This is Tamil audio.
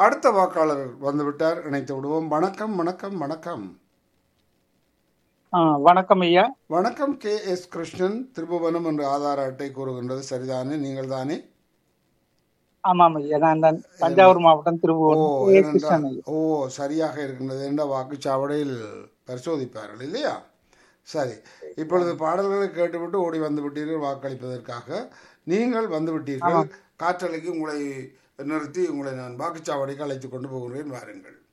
அடுத்த வாக்காளர் வந்துவிட்டார் இணைத்து விடுவோம் வணக்கம் வணக்கம் வணக்கம் ஆ, வணக்கம் ஐயா வணக்கம் கே எஸ் கிருஷ்ணன் திருபுவனம் என்ற ஆதார அட்டை கூறுகின்றது சரிதானே நீங்கள் தானே ஆமாம் ஐயா நான் தான் தஞ்சாவூர் மாவட்டம் ஓ திருபுவனம் ஏ. ஏனென்றால் கிருஷ்ணன் ஐயா ஓ சரியாக இருக்கின்றது என்ற வாக்குச்சாவடியில் பரிசோதிப்பார்கள் இல்லையா சரி இப்பொழுது பாடல்களை கேட்டுவிட்டு ஓடி வந்து விட்டீர்கள் வாக்களிப்பதற்காக நீங்கள் வந்து விட்டீர்கள் காற்றலைக்கு உங்களை நிறுத்தி உங்களை நான் வாக்குச்சாவடிக்கு அழைத்து கொண்டு போகிறேன் வாருங்கள்